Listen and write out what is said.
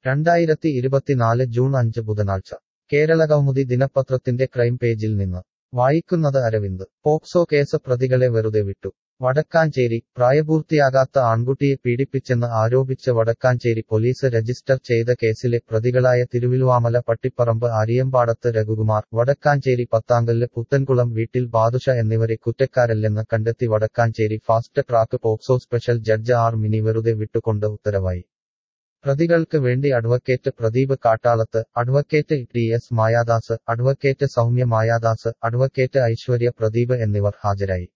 രണ്ടായിരത്തി ഇരുപത്തിനാല് ജൂൺ അഞ്ച് ബുധനാഴ്ച കേരളകൗമുദി ദിനപത്രത്തിന്റെ ക്രൈം പേജിൽ നിന്ന് വായിക്കുന്നത് അരവിന്ദ് പോക്സോ കേസ് പ്രതികളെ വെറുതെ വിട്ടു വടക്കാഞ്ചേരി പ്രായപൂർത്തിയാകാത്ത ആൺകുട്ടിയെ പീഡിപ്പിച്ചെന്ന് ആരോപിച്ച് വടക്കാഞ്ചേരി പോലീസ് രജിസ്റ്റർ ചെയ്ത കേസിലെ പ്രതികളായ തിരുവിലുവാമല പട്ടിപ്പറമ്പ് ആര്യമ്പാടത്ത് രഘുകുമാർ വടക്കാഞ്ചേരി പത്താങ്കല്ല് പുത്തൻകുളം വീട്ടിൽ ബാദുഷ എന്നിവരെ കുറ്റക്കാരല്ലെന്ന് കണ്ടെത്തി Vadakkanchery fast track POCSO special judge R Mini വെറുതെ വിട്ടുകൊണ്ട് ഉത്തരവായി പ്രതികൾക്ക് വേണ്ടി advocate Pradeep Kattalath advocate T S Mayadas advocate Soumya Mayadas advocate Aishwarya Pradeep എന്നിവർ ഹാജരായി